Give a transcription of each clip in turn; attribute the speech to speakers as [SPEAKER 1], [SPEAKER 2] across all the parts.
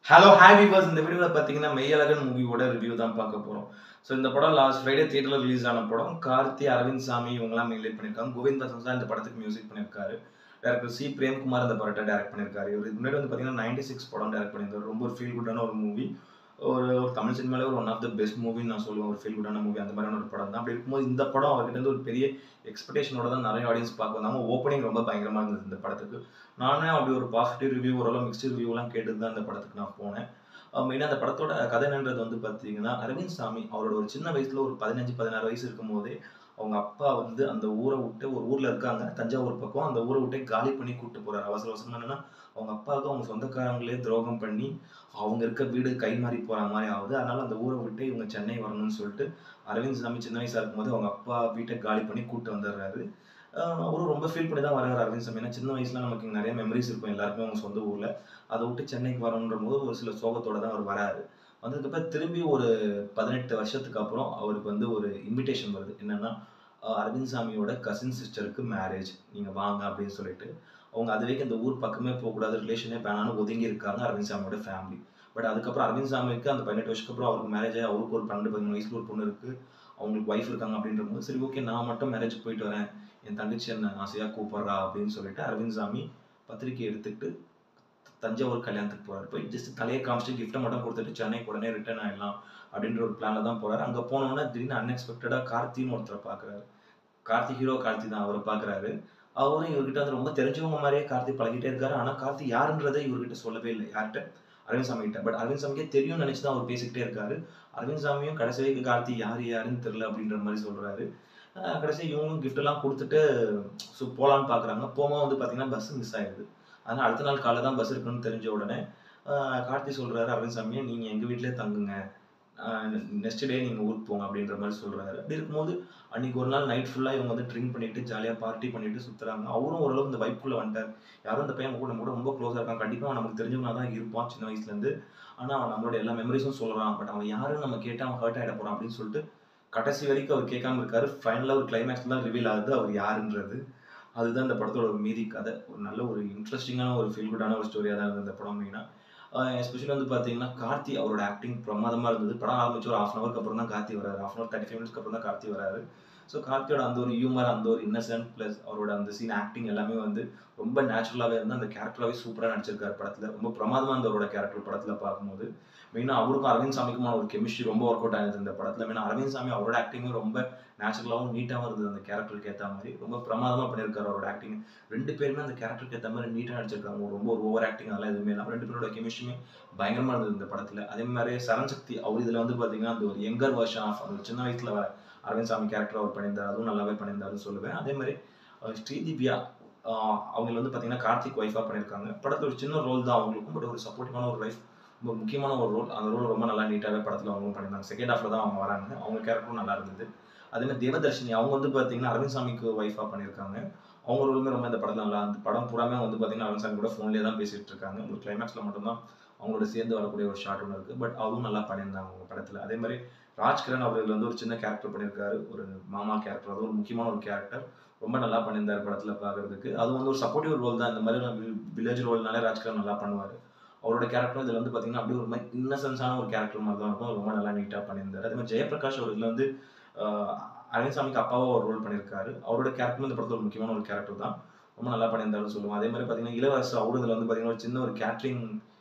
[SPEAKER 1] hello hi viewers இந்த வீடியோவில் பார்த்தீங்கன்னா மெய்யழகன் மூவியோட ரிவ்யூ தான் பார்க்க போகிறோம் ஸோ இந்த படம் லாஸ்ட் ஃப்ரைடே தியேட்டரில் ரிலீஸ் ஆன படம் கார்த்தி அரவிந்த் சாமி இவங்கெல்லாம் மெயிலேட் பண்ணியிருக்காங்க கோவிந்த் பசன் தான் இந்த படத்துக்கு மியூசிக் பண்ணியிருக்காரு டேரக்டர் சி பிரேம்குமார் இந்த படத்தை டேரக்ட் பண்ணியிருக்காரு இவர் இதுக்கு முன்னாடி வந்து பார்த்தீங்கன்னா நைன்டி சிக்ஸ் படம் டேரக்ட் பண்ணியிருந்தார் ரொம்ப ஒரு ஃபீல் குட்டான ஒரு மூவி ஒரு ஒரு தமிழ் சினிமாவில் ஒரு ஒன் ஆஃப் த பெஸ்ட் மூவின்னு நான் சொல்லுவேன் ஒரு ஃபீல் குட்டான மூவி அந்த மாதிரியான ஒரு படம் தான் அப்படி இருக்கும்போது இந்த படம் அவர்கிட்ட இருந்து ஒரு பெரிய எக்ஸ்பெக்டேஷனோட தான் நிறைய ஆடியன்ஸ் பார்க்க வந்தாங்க ஓப்பனிங் ரொம்ப பயங்கரமாக இருந்தது இந்த படத்துக்கு நானே அப்படி ஒரு பாசிட்டிவ் ரிவ்யூ ஓரளவு மிக்ஸ்டு ரிவ்யூலாம் கேட்டு தான் இந்த படத்துக்கு நான் போனேன் மெயினாக அந்த படத்தோட கதை என்னன்றது வந்து பார்த்தீங்கன்னா அரவிந்த் சாமி அவரோட ஒரு சின்ன வயசுல ஒரு பதினஞ்சு பதினாறு வயசு இருக்கும் போதே அவங்க அப்பா வந்து அந்த ஊரை விட்டு ஒரு ஊர்ல இருக்காங்க தஞ்சாவூர் பக்கம் அந்த ஊரை விட்டே காலி பண்ணி கூட்டு போறாரு அவசர அவசரமா என்னன்னா அவங்க அப்பாவுக்கு அவங்க சொந்தக்காரங்களே துரோகம் பண்ணி அவங்க இருக்க வீடு கை மாறி போற மாதிரி ஆகுது அதனால அந்த ஊரை விட்டு இவங்க சென்னை வரணும்னு சொல்லிட்டு அரவிந்த் சாமி சின்ன வயசா இருக்கும்போது அவங்க அப்பா வீட்டை காலி பண்ணி கூட்டு வந்துடுறாரு ஆஹ் அவரும் ரொம்ப ஃபீல் பண்ணி தான் வராரு அரவிந்த் சாமி ஏன்னா சின்ன வயசுல நமக்கு இங்க நிறைய மெமரிஸ் இருக்கும் எல்லாருக்குமே அவங்க சொந்த ஊர்ல அதை விட்டு சென்னைக்கு வரணுன்ற போது ஒரு சில சோகத்தோட தான் அவர் வராரு வந்ததுக்கப்புறம் திரும்பி ஒரு பதினெட்டு வருஷத்துக்கு அப்புறம் அவருக்கு வந்து ஒரு இன்விடேஷன் வருது என்னன்னா ஆஹ் அரவிந்த் சாமியோட கசின் சிஸ்டருக்கு மேரேஜ் நீங்க வாங்க அப்படின்னு சொல்லிட்டு அவங்க அது வரைக்கும் இந்த ஊர் பக்கமே போகக்கூடாது ரிலேஷனே வேணான்னு ஒதுங்கி இருக்காங்க அரவிந்த் சாமியோட ஃபேமிலி பட் அதுக்கப்புறம் அரவிந்த் சாமிக்கு அந்த பதினெட்டு வருஷத்துக்கு அப்புறம் அவருக்கு மேரேஜ் ஆகி அவருக்கு ஒரு பன்னெண்டு பதிமூணு வயசுல ஒரு பொண்ணு இருக்கு அவங்களுக்கு ஒய்ஃப் இருக்காங்க அப்படின்ற போது சரி ஓகே நான் மட்டும் மேரேஜ் போயிட்டு வரேன் என் தங்கச்சி என்ன ஆசையா கூப்பிடுறா அப்படின்னு சொல்லிட்டு அரவிந்த் சாமி பத்திரிக்கை எடுத்துக்கிட்டு தஞ்சாவூர் கல்யாணத்துக்கு போறாரு போய் ஜஸ்ட் தலையை காமிச்சிட்டு கிஃப்ட்டை மட்டும் கொடுத்துட்டு சென்னைக்கு உடனே ரிட்டர்ன் ஆயிடலாம் அப்படின்ற ஒரு பிளான்ல தான் போறாரு அங்க போனோன்னா திடீர்னு அன்எக்ஸ்பெக்டடா கார்த்தின்னு ஒருத்தரை பாக்குறாரு கார்த்தி ஹீரோ கார்த்தி தான் அவரை பாக்குறாரு அவரும் இவர்கிட்ட வந்து ரொம்ப தெரிஞ்சவங்க மாதிரியே கார்த்தி பழகிட்டே இருக்காரு ஆனா கார்த்தி யாருன்றதை இவர்கிட்ட சொல்லவே இல்லை யார்கிட்ட அரவிந்த் சாமி கிட்ட பட் அரவிந்த் சாமிக்கே தெரியும் நினைச்சு தான் அவர் பேசிக்கிட்டே இருக்காரு அரவிந்த் சாமியும் கடைசி வரைக்கும் கார்த்தி யார் யாருன்னு தெரியல அப்படின்ற மாதிரி சொல்றாரு ஆஹ் கடைசி இவங்களும் gift எல்லாம் கொடுத்துட்டு ஸோ போகலான்னு பார்க்குறாங்க போகும்போது வந்து பார்த்தீங்கன்னா பஸ் மிஸ் ஆயிடுது அதனால் அடுத்த நாள் காலைல தான் பஸ் இருக்குன்னு தெரிஞ்ச உடனே ஆஹ் கார்த்தி சொல்றாரு அரவிந்த் சாமியை நீங்கள் எங்கள் வீட்டிலே தங்குங்க நெக்ஸ்ட் டே நீங்கள் ஊருக்கு போங்க அப்படின்ற மாதிரி சொல்றாரு அப்படி இருக்கும்போது அன்னைக்கு ஒரு நாள் நைட் ஃபுல்லாக இவங்க வந்து ட்ரிங்க் பண்ணிட்டு ஜாலியாக பார்ட்டி பண்ணிட்டு சுற்றுறாங்க அவரும் ஓரளவு இந்த வைப்புக்குள்ளே வந்துட்டார் யாரும் இந்த பையன் கூட நம்ம கூட ரொம்ப க்ளோஸாக இருக்கான் கண்டிப்பாக அவன் நமக்கு தெரிஞ்சவனா தான் இருப்பான் சின்ன வயசுலேருந்து ஆனால் அவன் நம்மளோட எல்லா மெமரிஸும் சொல்கிறான் பட் அவன் யாருன்னு நம்ம கேட்டு அவன் ஹர்ட் ஆகிட போகிறான் அப்படின்னு சொல்லிட்டு கடைசி வரைக்கும் அவர் கேட்காம இருக்காரு ஃபைனலாக ஒரு கிளைமேக்ஸ் தான் ரிவீல் ஆகுது அவர் யாருன்றது அதுதான் இந்த படத்தோட ஒரு மீதி கதை ஒரு நல்ல ஒரு இன்ட்ரெஸ்டிங்கான ஒரு ஃபீல் குட்டான ஒரு ஸ்டோரியாக தான் இருந்தது இந்த படம் மெயினாக எஸ்பெஷலி வந்து பார்த்தீங்கன்னா கார்த்தி அவரோட ஆக்டிங் பிரமாதமாக இருந்தது படம் ஆரம்பிச்சு ஒரு ஹாஃப் அன் அவருக்கு அப்புறம் தான் கார்த்தி வராரு half an hour thirty five மினிட்ஸ்க்கு அப்புறம் தான் கார்த்தி வராரு ஸோ கார்த்தியோட அந்த ஒரு ஹியூமர் அந்த ஒரு இன்னசென்ட் ப்ளஸ் அவரோட அந்த சீன் ஆக்டிங் எல்லாமே வந்து ரொம்ப நேச்சுரலாகவே இருந்து அந்த கேரக்டராகவே சூப்பராக நடிச்சிருக்காரு படத்தில் ரொம்ப பிரமாதமாக இருந்த அவரோட கேரக்டர் படத்தில் பார்க்கும்போது மெயினாக அவருக்கும் அரவிந்த் சாமிக்குமான ஒரு கெமிஸ்ட்ரி ரொம்ப ஒர்க் அவுட் ஆயிருந்தது இந்த படத்தில் மெயினாக அரவிந்த் சாமி அவரோட ஆக்டிங்கும் ரொம்ப நேச்சுரலாகவும் நீட்டாகவும் இருந்தது அந்த கேரக்டருக்கு ஏற்ற மாதிரி ரொம்ப பிரமாதமாக பண்ணியிருக்காரு அவரோட ஆக்டிங் ரெண்டு பேருமே அந்த கேரக்டருக்கு ஏற்ற மாதிரி நீட்டாக நடிச்சிருக்காங்க ரொம்ப ஒரு ஓவர் ஆக்டிங் அதெல்லாம் எதுவுமே இல்லாமல் ரெண்டு பேரோட கெமிஸ்ட்ரியுமே பயங்கரமாக இருந்தது இந்த படத்தில் அதே மாதிரி சரண் சக்தி அவர் இதில் வந்து பார்த்தீங்கன்னா அந்த ஒரு யங்கர் வெர்ஷன் ஆஃப் அந்த சின்ன வயசில் வர அரவிந்த் சாமி கேரக்டர் அவர் பண்ணியிருந்தார் அதுவும் நல்லாவே பண்ணியிருந்தாருன்னு சொல்லுவேன் அதே மாதிரி அஹ் ஸ்ரீதிவ்யா ஆஹ் அவங்க வந்து பார்த்தீங்கன்னா கார்த்திக் ஒய்ஃபாக பண்ணியிருக்காங்க படத்தில் ஒரு சின்ன ரோல் தான் அவங்களுக்கும் பட் ஒரு சப்போர்ட்டிவான ஒரு லைஃப் ரொம்ப முக்கியமான ஒரு ரோல் அந்த ரோல் ரொம்ப நல்லா நீட்டாகவே படத்தில் அவங்களும் பண்ணியிருந்தாங்க செகண்ட் ஹாஃபில் தான் அவங்க வராங்க அவங்க கேரக்டரும் நல்லா இருந்தது அதே மாதிரி தேவதர்ஷினி அவங்க வந்து பார்த்தீங்கன்னா அரவிந்த் சாமிக்கு ஒய்ஃபாக பண்ணியிருக்காங்க அவங்க ரோலுமே ரொம்ப இந்த படத்தில் நல்லா அந்த படம் பூராமே வந்து பார்த்தீங்கன்னா அரவிந்த் சாமி கூட ஃபோன்லேயே தான் பேசிட்டு இருக்காங்க ஒரு கிளைமேக்ஸில் மட்டும்தான் அவங்களோட சேர்ந்து வரக்கூடிய ஒரு ஷாட் ஒன்று இருக்குது பட் அதுவும் நல்லா பண்ணியிருந்தாங்க அவங்க படத்தில் அதே மாதிரி ராஜ்கிரண் அவர் இதுல வந்து ஒரு சின்ன கேரக்டர் பண்ணியிருக்காரு ஒரு மாமா கேரக்டர் அது ஒரு முக்கியமான ஒரு கேரக்டர் ரொம்ப நல்லா பண்ணியிருந்தார் படத்தில் பார்க்கறதுக்கு அது வந்து ஒரு சப்போர்ட்டிவ் ரோல் தான் இந்த மாதிரி வில்லேஜ் ரோல்னாலே ராஜ்கிரண் நல்லா பண்ணுவார் அவரோட கேரக்டர் இதில் வந்து பார்த்தீங்கன்னா அப்படியே ஒரு மாதிரி இன்னசென்ஸான ஒரு கேரக்டர் மாதிரி தான் இருக்கும் ரொம்ப நல்லா நீட்டாக பண்ணியிருந்தார் அதே மாதிரி ஜெயபிரகாஷ் அவர் இதில் வந்து ஆஹ், அரவிந்த் சாமிக்கு அப்பாவா ஒரு ரோல் பண்ணியிருக்காரு அவரோட கேரக்டர் இந்த படத்தில் ஒரு முக்கியமான ஒரு கேரக்டர் தான் ரொம்ப நல்லா பண்ணியிருந்தாருன்னு சொல்லுவோம் அதே மாதிரி பார்த்தீங்கன்னா இளவரசு அவரு இதில் வந்து பார்த்தீங்கன்னா ஒரு சின்ன ஒரு கேட்ரிங்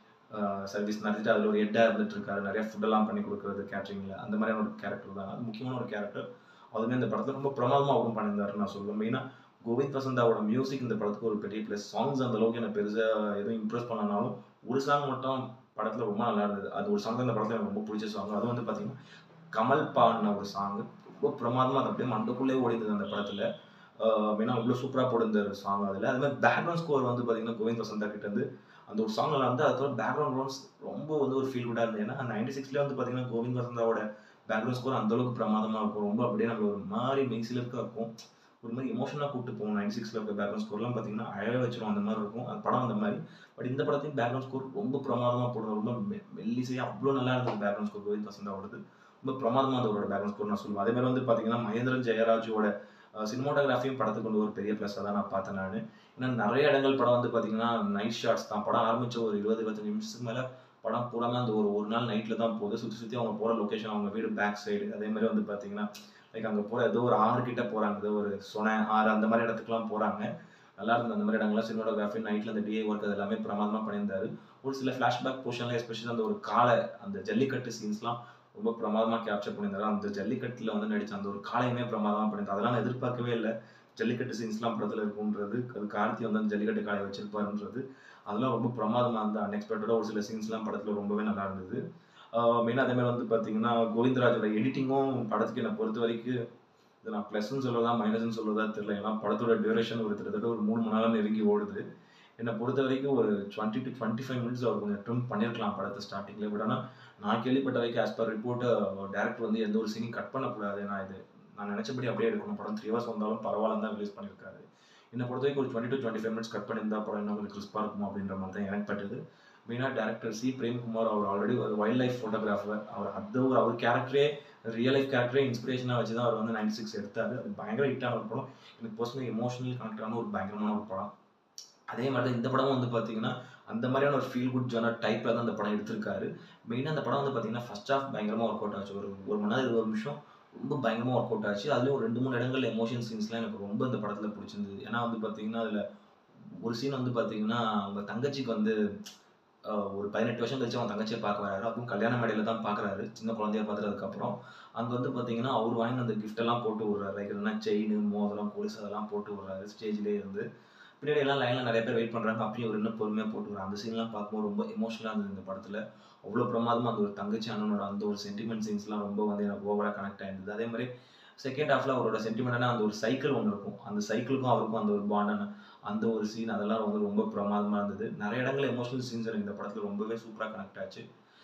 [SPEAKER 1] சர்வீஸ் நடத்திட்டு அதில் ஒரு ஹெட்டாக இருந்துட்டு இருக்காரு நிறைய ஃபுட்டெல்லாம் பண்ணி கொடுக்குறது கேட்ரிங்கில் அந்த மாதிரியான ஒரு கேரக்டர் தான் அது முக்கியமான ஒரு கேரக்டர் அதுவுமே இந்த படத்தில் ரொம்ப பிரமாதமாக அவரும் பண்ணியிருந்தாருன்னு நான் சொல்லுவேன் மெயினாக கோவிந்த் வசந்தாவோட மியூசிக் இந்த படத்துக்கு ஒரு பெரிய ப்ளஸ் சாங்ஸ் அந்த அளவுக்கு எனக்கு பெருசாக எதுவும் இம்ப்ரெஸ் பண்ணனாலும் ஒரு சாங் மட்டும் படத்தில் ரொம்ப நல்லா இருந்தது அது ஒரு சாங் இந்த படத்தில் எனக்கு ரொம்ப பிடிச்ச சாங் அது வந்து பார்த்தீங்கன்னா கமல் பாடின ஒரு சாங் ரொம்ப பிரமாதமாக அது அப்படியே மண்டக்குள்ளே ஓடிந்தது அந்த படத்தில் மெயினாக அவ்வளோ சூப்பராக போட்டிருந்தார் சாங் அதில் அது மாதிரி பேக்ரவுண்ட் ஸ்கோர் வந்து பார்த்தீங்கன்னா கோவிந்த் வசந்தா கிட்ட இருந்து அந்த ஒரு சாங் நல்லா வந்து அதோட பேக்ரவுண்ட் ரோல்ஸ் ரொம்ப வந்து ஒரு ஃபீல் குட்டாக இருந்தது ஏன்னா நைன்டி சிக்ஸ்லேயே வந்து பார்த்தீங்கன்னா கோவிந்த் வசந்தாவோட பேக்ரவுண்ட் ஸ்கோர் அந்த அளவுக்கு பிரமாதமாக இருக்கும் ரொம்ப அப்படியே நம்ம ஒரு மாதிரி மெய்சிலருக்காக இருக்கும் ஒரு மாதிரி எமோஷனாக கூப்பிட்டு போகும் நைன்டி சிக்ஸில் இருக்க பேக்ரவுண்ட் ஸ்கோர்லாம் பார்த்தீங்கன்னா அழகாக வச்சிரும் அந்த மாதிரி இருக்கும் அந்த படம் அந்த மாதிரி பட் இந்த படத்தையும் பேக்ரவுண்ட் ஸ்கோர் ரொம்ப பிரமாதமாக போடும் ரொம்ப மெ- மெல்லிசையாக அவ்வளோ நல்லா இருந்தது பேக்ரவுண்ட் ஸ்கோர் கோவிந்த் வசந்தாவோடது ரொம்ப பிரமாதமாக அந்த அவரோட பேக்ரவுண்ட் ஸ்கோர் நான் சொல்லுவேன் அதே மாதிரி வந்து பார்த்தீங்கன்னா மகேந்திரன் ஜெயராஜோட சினிமாட்டோகிராஃபியும் படத்துக்கு கொண்டு ஒரு பெரிய ப்ளஸ்ஸாக தான் நான் பார்த்தேன் நான் ஏன்னா நிறைய இடங்கள் படம் வந்து பார்த்தீங்கன்னா நைட் ஷாட்ஸ் தான் படம் ஆரம்பிச்ச ஒரு இருபது இருபத்தஞ்சு நிமிஷத்துக்கு மேலே படம் பூராமே அந்த ஒரு ஒரு நாள் நைட்டில் தான் போகுது சுற்றி சுற்றி அவங்க போகிற லொக்கேஷன் அவங்க வீடு பேக் சைடு அதே மாதிரி வந்து பார்த்தீங்கன்னா லைக் அங்கே போகிற ஏதோ ஒரு ஆறு கிட்ட போகிறாங்க ஏதோ ஒரு சொனை ஆறு அந்த மாதிரி இடத்துக்குலாம் போகிறாங்க நல்லா இருந்தது அந்த மாதிரி இடங்கள்லாம் சினிமாட்டோகிராஃபி நைட்டில் அந்த டிஏ ஒர்க் அது எல்லாமே பிரமாதமாக பண்ணியிருந்தாரு ஒரு சில ஃப்ளாஷ்பேக் போர்ஷனில் எஸ்பெஷலி அந்த ஒரு காலை அந்த ஜல்லிக்கட்டு சீன்ஸ்லாம் ரொம்ப பிரமாதமாக கேப்சர் பண்ணியிருந்தாரு அந்த ஜல்லிக்கட்டில் வந்து நடித்த அந்த ஒரு காலையுமே பிரமாதமாக பண்ணியிருந்தாரு அதெல்லாம் நான் எதிர்பார்க்கவே இல்லை ஜல்லிக்கட்டு சீன்ஸ்லாம் படத்தில் இருக்குன்றது அது கார்த்தி வந்து அந்த ஜல்லிக்கட்டு காலை வச்சிருப்பாருன்றது அதெல்லாம் ரொம்ப பிரமாதமாக இருந்த அன்எக்ஸ்பெக்டடாக ஒரு சில சீன்ஸ்லாம் படத்தில் ரொம்பவே நல்லா இருந்தது மெயினாக அதே மாதிரி வந்து பார்த்தீங்கன்னா கோவிந்தராஜோட எடிட்டிங்கும் படத்துக்கு என்னை பொறுத்த வரைக்கும் இது நான் ப்ளஸ்ன்னு சொல்லுறதா மைனஸ்ன்னு சொல்லுறதா தெரியல ஏன்னா படத்தோட டியூரேஷன் ஒரு கிட்டத்தட்ட ஒரு மூணு மணி நேரம் நெருங்கி ஓடுது என்னை பொறுத்த வரைக்கும் ஒரு twenty to twenty five minutes அவர் கொஞ்சம் ட்ரிம் பண்ணியிருக்கலாம் படத்தை ஸ்டார்டிங்கில் பட் ஆனால் நான் கேள்விப்பட்ட வரைக்கும் ஆஸ் பர் ரிப்போர்ட் டேரக்டர் வந்து எந்த ஒரு சீனையும் கட் பண்ணக்கூடாது நான் இது நான் நினச்சபடி அப்படியே எடுக்கணும் படம் த்ரீ ஹவர்ஸ் வந்தாலும் பரவாயில்ல தான் ரிலீஸ் பண்ணியிருக்காரு என்னை பொறுத்த வரைக்கும் ஒரு twenty to twenty five minutes cut பண்ணியிருந்தா படம் இன்னும் கொஞ்சம் கிறிஸ்பாக இருக்குமோ அப்படின்ற மாதிரி தான் எனக்கு பட்டது மெயினாக டேரக்டர் சி பிரேம்குமார் அவர் ஆல்ரெடி ஒரு வைல்ட் லைஃப் ஃபோட்டோகிராஃபர் அவர் அந்த ஒரு அவர் கேரக்டரே ரியல் லைஃப் கேரக்டரே இன்ஸ்பிரேஷனாக வச்சு தான் அவர் வந்து நைன்டி சிக்ஸ் எடுத்தார் அது பயங்கர ஹிட்டான ஒரு படம் எனக்கு பர்சனலி எமோஷனலி கனெக்டான ஒரு பயங்கரமான ஒரு படம் அதே மாதிரி தான் இந்த படமும் வந்து பார்த்தீங்கன்னா அந்த மாதிரியான ஒரு ஃபீல் குட் ஜானர் டைப்பில் தான் அந்த படம் எடுத்திருக்காரு மெயினாக அந்த படம் வந்து பார்த்தீங்கன்னா ஃபர்ஸ்ட் ஆஃப் பயங்கரமாக ஒர்க் அவுட் ஆச்சு ஒரு ஒரு மணி நேரம் இருபது நிமிஷம் ரொம்ப பயங்கரமாக ஒர்க் அவுட் ஆச்சு அதுலேயும் ஒரு ரெண்டு மூணு இடங்கள்ல எமோஷன் சீன்ஸ்லாம் எனக்கு ரொம்ப இந்த படத்தில் பிடிச்சிருந்தது ஏன்னா வந்து பார்த்தீங்கன்னா அதில் ஒரு சீன் வந்து பார்த்தீங்கன்னா அவங்க தங்கச்சிக்கு வந்து ஒரு பதினெட்டு வருஷம் கழிச்சு அவன் தங்கச்சியை பார்க்க வராரு அதுவும் கல்யாண மேடையில் தான் பார்க்குறாரு சின்ன குழந்தைய பார்த்துறதுக்கப்புறம் அங்கே வந்து பார்த்தீங்கன்னா அவர் வாங்கி அந்த கிஃப்டெல்லாம் போட்டு விட்றாரு லைக் இல்லைன்னா செயின் மோதிரம் கொலுசு அதெல்லாம் போட்டு விட்றாரு ஸ்டேஜ்லேயே இருந்து பின்னாடி எல்லாம் லைனில் நிறைய பேர் வெயிட் பண்ணுறாங்க அப்பயும் அவர் இன்னும் பொறுமையாக போட்டு விட்றாரு அந்த சீன்லாம் பார்க்கும்போது ரொம்ப எமோஷனலாக இருந்தது இந்த படத்தில் அவ்வளோ பிரமாதமாக அந்த ஒரு தங்கச்சி அண்ணனோட அந்த ஒரு சென்டிமெண்ட் சீன்ஸ்லாம் ரொம்ப வந்து எனக்கு ஓவராக கனெக்ட் ஆயிருந்தது அதே மாதிரி செகண்ட் ஹாஃபில் அவரோட சென்டிமெண்டான அந்த ஒரு சைக்கிள் ஒன்று இருக்கும் அந்த சைக்கிளுக்கும் அவருக்கும் அந்த ஒரு பாண்டான அந்த ஒரு சீன் அதெல்லாம் வந்து ரொம்ப பிரமாதமாக இருந்தது நிறைய இடங்கள் எமோஷனல் சீன்ஸ் எனக்கு இந்த படத்தில் ரொம்பவே சூப்பராக கனெக்ட் ஆச்சு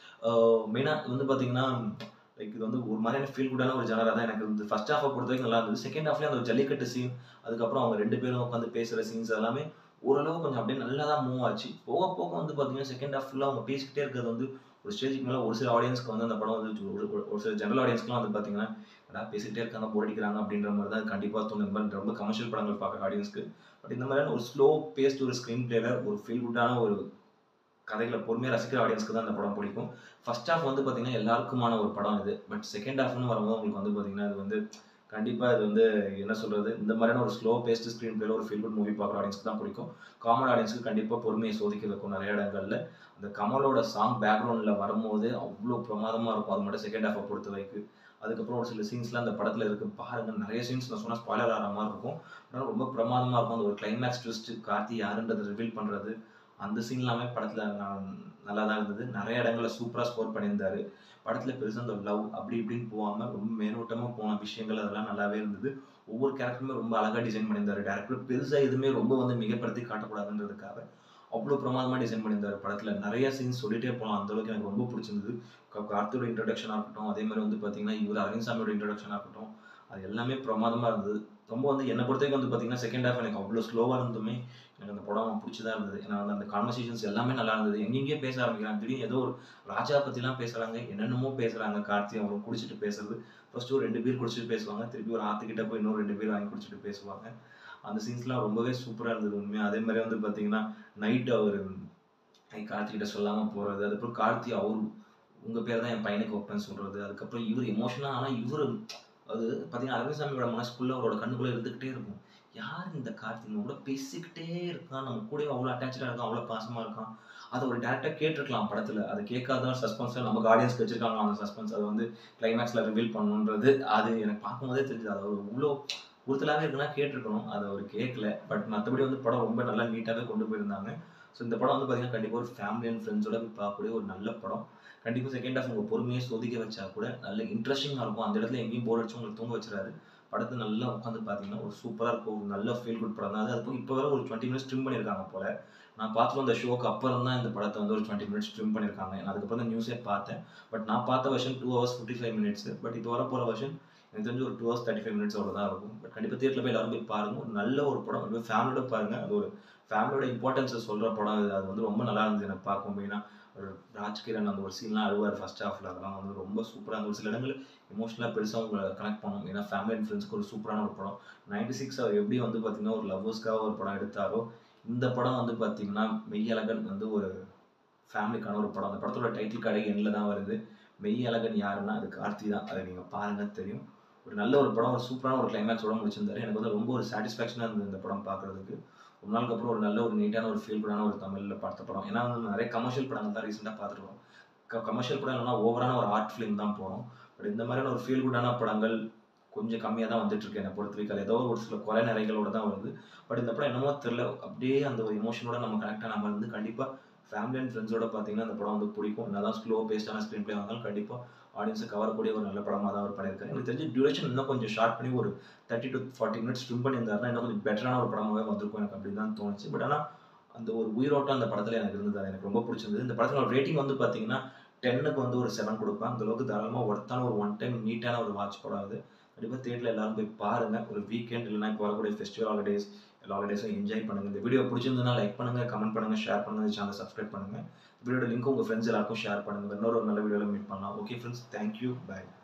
[SPEAKER 1] மெயினாக வந்து பார்த்தீங்கன்னா லைக் இது வந்து ஒரு மாதிரியான ஃபீல் குட்டான ஒரு ஜனராக தான் எனக்கு வந்து ஃபர்ஸ்ட் ஹாஃபை பொறுத்த வரைக்கும் நல்லா இருந்தது செகண்ட் ஹாஃப்லேயே அந்த ஜல்லிக்கட்டு சீன் அதுக்கப்புறம் அவங்க ரெண்டு பேரும் உட்காந்து பேசுகிற சீன்ஸ் எல்லாமே ஓரளவு கொஞ்சம் அப்படியே நல்லா தான் மூவ் ஆச்சு போக போக வந்து பார்த்தீங்கன்னா செகண்ட் ஹாஃப் ஃபுல்லாக அவங்க பேசிக்கிட்டே இருக்கிறது வந்து ஒரு ஸ்டேஜுக்கு மேலே ஒரு சில ஆடியன்ஸ்க்கு வந்து அந்த படம் வந்து ஒரு ஒரு சில ஜெனரல் ஆடியன்ஸ்க்குலாம் வந்து பார்த்தீங்கன்னா ஏடா பேசிகிட்டே இருக்காங்க போர் அடிக்கிறாங்க அப்படின்ற மாதிரி தான் கண்டிப்பாக தோணும் இந்த மாதிரி ரொம்ப கமர்ஷியல் படங்கள் பார்க்குற ஆடியன்ஸ்க்கு பட் இந்த மாதிரியான ஒரு ஸ்லோ பேஸ்ட் ஒரு ஸ்க்ரீன் பிளேல ஒரு ஃபீல் குட்டான ஒரு கதைகளை பொறுமையாக ரசிக்கிற ஆடியன்ஸ்க்கு தான் அந்த படம் பிடிக்கும் ஃபர்ஸ்ட் ஹாஃப் வந்து பார்த்தீங்கன்னா எல்லாருக்குமான ஒரு படம் இது பட் செகண்ட் ஹாஃப்னு வரும்போது உங்களுக்கு வந்து பார்த்தீங்கன்னா அது வந்து கண்டிப்பாக இது வந்து என்ன சொல்கிறது இந்த மாதிரியான ஒரு ஸ்லோ பேஸ்ட் ஸ்க்ரீன் பிளேல ஒரு ஃபீல் குட் மூவி பார்க்குற ஆடியன்ஸ்க்கு தான் பிடிக்கும் காமன் ஆடியன்ஸ்க்கு கண்டிப்பாக பொறுமையை சோதிக்க வைக்கும் நிறைய இடங்கள்ல அந்த கமலோட சாங் பேக்ரவுண்டில் வரும்போது அவ்வளோ பிரமாதமாக இருக்கும் அது மட்டும் செகண்ட் ஹாஃபை பொறுத்த வரைக்கும் அதுக்கப்புறம் ஒரு சில சீன்ஸ்லாம் அந்த படத்தில் இருக்கு பாருங்க நிறைய சீன்ஸ் நான் சொன்னால் ஸ்பாய்லர் ஆகிற மாதிரி இருக்கும் ஆனால் ரொம்ப பிரமாதமாக இருக்கும் அந்த ஒரு கிளைமேக்ஸ் ட்விஸ்ட் கார்த்தி யாருன்றதை ரிவீல் பண்ணுறது அந்த சீன் எல்லாமே படத்தில் நல்லா தான் இருந்தது நிறைய இடங்களில் சூப்பராக ஸ்கோர் பண்ணியிருந்தாரு படத்தில் பெருசாக அந்த லவ் அப்படி இப்படின்னு போகாமல் ரொம்ப மேலோட்டமாக போன விஷயங்கள் அதெல்லாம் நல்லாவே இருந்தது ஒவ்வொரு கேரக்டருமே ரொம்ப அழகாக டிசைன் பண்ணியிருந்தாரு டேரக்டர் பெருசாக எதுவுமே ரொம்ப வந்து மிகப்படுத்தி காட்டக்கூடாதுன்றதுக்காக அவ்வளோ பிரமாதமாக டிசைன் பண்ணியிருந்தாரு படத்தில் நிறைய சீன்ஸ் சொல்லிட்டே போகலாம் அந்தளவுக்கு எனக்கு ரொம்ப பிடிச்சிருந்தது கார்த்தியோட இன்ட்ரடக்ஷனாக இருக்கட்டும் அதே மாதிரி வந்து பார்த்தீங்கன்னா இவர் அரவிந்த் சாமியோட இன்ட்ரடக்ஷனாக இருக்கட்டும் அது எல்லாமே பிரமாதமாக இருந்தது ரொம்ப வந்து என்னை பொறுத்த வரைக்கும் வந்து பார்த்தீங்கன்னா செகண்ட் ஹாஃப் எனக்கு அவ்வளோ ஸ்லோவாக இருந்துமே எனக்கு அந்த படம் பிடிச்சி தான் இருந்தது ஏன்னா வந்து அந்த கான்வர்சேஷன்ஸ் எல்லாமே நல்லா இருந்தது எங்கெங்கேயே பேச ஆரம்பிக்கிறாங்க திடீர்னு ஏதோ ஒரு ராஜா பற்றிலாம் பேசுகிறாங்க என்னென்னமோ பேசுகிறாங்க கார்த்தி அவங்க குடிச்சிட்டு பேசுறது ஃபர்ஸ்ட் ஒரு ரெண்டு பேர் குடிச்சிட்டு பேசுவாங்க திருப்பி ஒரு ஆற்றுக்கிட்ட போய் இன்னொரு ரெண்டு பேர் வாங்கி குடிச்சிட்டு பேசுவாங்க அந்த சீன்ஸ்லாம் ரொம்பவே சூப்பராக இருந்தது உண்மையாக அதே மாதிரி வந்து பார்த்தீங்கன்னா நைட்டு அவர் கார்த்திகிட்ட சொல்லாமல் போகிறது அதுக்கப்புறம் கார்த்தி அவர் உங்கள் பேர் தான் என் பையனுக்கு வைப்பேன்னு சொல்கிறது அதுக்கப்புறம் இவர் எமோஷனாக ஆனால் இவர் அது பார்த்தீங்கன்னா அரவிந்த் சாமியோட மனசுக்குள்ளே அவரோட கண்ணுக்குள்ளே இருந்துக்கிட்டே இருக்கும் யார் இந்த கார்த்தி கூட பேசிக்கிட்டே இருக்கான் நம்ம கூட அவ்வளோ அட்டாச்சாக இருக்கான் அவ்வளோ பாசமாக இருக்கான் அதை ஒரு டேரக்டாக கேட்டிருக்கலாம் படத்தில் அது கேட்காத சஸ்பென்ஸாக நமக்கு ஆடியன்ஸ்க்கு வச்சிருக்காங்க அந்த சஸ்பென்ஸ் அதை வந்து கிளைமேக்ஸில் ரிவீல் பண்ணணுன்றது அது எனக்கு பார்க்கும்போதே தெரிஞ்சது அது இவ்வளோ ஒருத்தலாவே இருக்குன்னா கேட்டிருக்கணும் அதை அவர் கேட்கல பட் மற்றபடி வந்து படம் ரொம்ப நல்லா நீட்டாகவே கொண்டு போயிருந்தாங்க ஸோ இந்த படம் வந்து பார்த்தீங்கன்னா கண்டிப்பாக ஒரு ஃபேமிலி அண்ட் ஃப்ரெண்ட்ஸோட போய் பார்க்கக்கூடிய ஒரு நல்ல படம் கண்டிப்பாக செகண்ட் ஹாஃப் உங்கள் பொறுமையை சோதிக்க வச்சா கூட நல்ல இன்ட்ரெஸ்டிங்காக இருக்கும் அந்த இடத்துல எங்கேயும் போர் அடிச்சு உங்களுக்கு தூங்க வச்சிடாரு படத்தை நல்லா உட்காந்து பார்த்தீங்கன்னா ஒரு சூப்பராக இருக்கும் ஒரு நல்ல ஃபீல் குட் படம் தான் அது இப்போ வர ஒரு டுவெண்ட்டி மினிட்ஸ் ட்ரிம் பண்ணியிருக்காங்க போல நான் பார்த்துட்டு அந்த ஷோக்கு அப்புறம் தான் இந்த படத்தை வந்து ஒரு டுவெண்ட்டி மினிட்ஸ் ட்ரிம் பண்ணியிருக்காங்க நான் அதுக்கப்புறம் தான் நியூஸே பார்த்தேன் பட் நான் பார்த்த வருஷன் two hours fifty five minutes but இப்போ வர போகிற வருஷன் எனக்கு தெரிஞ்சு ஒரு two hours thirty five minutes அவ்வளோ தான் இருக்கும் பட் கண்டிப்பாக தேட்டரில் போய் எல்லாரும் போய் பாருங்க ஒரு நல்ல ஒரு படம் கண்டிப்பாக ஃபேமிலியோட பாருங்க அது ஒரு ஃபேமிலியோட இம்பார்ட்டன்ஸை சொல்கிற படம் அது அது வந்து ரொம்ப நல்லா இருந்தது எனக்கு பார்க்கும் மெயினாக ஒரு ராஜ்கிரண் அந்த ஒரு சீன்லாம் அழுவார் ஃபர்ஸ்ட் ஹாஃபில் அதெல்லாம் வந்து ரொம்ப சூப்பராக இருந்த ஒரு சில இடங்கள் எமோஷனலாக பெருசாக உங்களை கனெக்ட் பண்ணும் ஏன்னா ஃபேமிலி அண்ட் ஃப்ரெண்ட்ஸ்க்கு ஒரு சூப்பரான ஒரு படம் நைன்டி சிக்ஸ் அவர் எப்படி வந்து பார்த்தீங்கன்னா ஒரு லவ்வர்ஸ்க்காக ஒரு படம் எடுத்தாரோ இந்த படம் வந்து பார்த்தீங்கன்னா மெய்யழகன் வந்து ஒரு ஃபேமிலிக்கான ஒரு படம் அந்த படத்தோட டைட்டில் கடை எண்ணில் தான் வருது மெய் அழகன் யாருன்னா அது கார்த்தி தான் அதை நீங்கள் பாருங்க தெரியும் ஒரு நல்ல ஒரு படம் ஒரு சூப்பரான ஒரு கிளைமேக்ஸோட முடிச்சிருந்தாரு எனக்கு வந்து ரொம்ப ஒரு சாட்டிஸ்ஃபேக்ஷனாக இருந்தது இந்த படம் பார்க்குறதுக்கு ரொம்ப நாளுக்கு அப்புறம் ஒரு நல்ல ஒரு நீட்டான ஒரு ஃபீல் குடான ஒரு தமிழில் பார்த்த படம் ஏன்னா வந்து நிறைய கமர்ஷியல் படங்கள் தான் ரீசெண்டாக பார்த்துருக்கோம் கமர்ஷியல் படம் இல்லைனா ஓவரான ஒரு ஆர்ட் ஃபிலிம் தான் போகிறோம் பட் இந்த மாதிரியான ஒரு ஃபீல் குடான படங்கள் கொஞ்சம் கம்மியாக தான் வந்துட்டு இருக்கு என்னை பொறுத்த வரைக்கும் அது ஏதோ ஒரு சில குறை நிறைகளோட தான் வருது பட் இந்த படம் என்னமோ தெரியல அப்படியே அந்த ஒரு எமோஷனோட நம்ம கனெக்டாக நம்ம வந்து கண்டிப்பாக ஃபேமிலி அண்ட் ஃப்ரெண்ட்ஸோட பார்த்தீங்கன்னா அந்த படம் வந்து பிடிக்கும் என்னதான் ஸ்லோ பேஸ்டான ஸ்க்ரீன் பிளே வந்தாலும் கண்டிப்பாக ஆடியன்ஸை கவரக்கூடிய ஒரு நல்ல படமாக தான் அவர் பண்ணியிருக்காரு எனக்கு தெரிஞ்சு டியூரேஷன் இன்னும் கொஞ்சம் ஷார்ட் பண்ணி ஒரு thirty to forty minutes trim பண்ணியிருந்தாருன்னா இன்னும் கொஞ்சம் பெட்டரான ஒரு படமாகவே வந்திருக்கும் எனக்கு அப்படி தான் தோணுச்சு பட் ஆனால் அந்த ஒரு உயிரோட்டம் அந்த படத்தில் எனக்கு இருந்தது அது எனக்கு ரொம்ப பிடிச்சிருந்தது இந்த படத்தில் ரேட்டிங் வந்து பார்த்தீங்கன்னா டென்னுக்கு வந்து ஒரு செவன் கொடுப்பேன் அந்த அளவுக்கு தாராளமாக ஒர்த்தான ஒரு ஒன் டைம் நீட்டான ஒரு வாட்ச் படம் அது கண்டிப்பாக தேட்டரில் எல்லாரும் போய் பாருங்கள் ஒரு வீக்கெண்ட் இல்லைனா இப்போ வரக்கூடிய ஃபெஸ்டிவல் ஹாலிடேஸ் எல்லா ஹாலிடேஸும் என்ஜாய் பண்ணுங்கள் இந்த வீடியோ பிடிச்சிருந்ததுன்னா லைக் பண்ணுங்கள் கமெண்ட் பண்ணுங்கள் ஷேர் பண்ணுங்கள் சேனல் சப்ஸ்கிரைப் பண்ணுங்கள் வீடியோட லிங்க் உங்கள் ஃப்ரெண்ட்ஸ் எல்லாருக்கும் ஷேர் பண்ணுங்கள் இன்னொரு ஒரு நல்ல வீடியோவில் மீட் பண்ணலாம் ஓகே ஃப்ரெண்ட்ஸ் தேங்க்யூ பை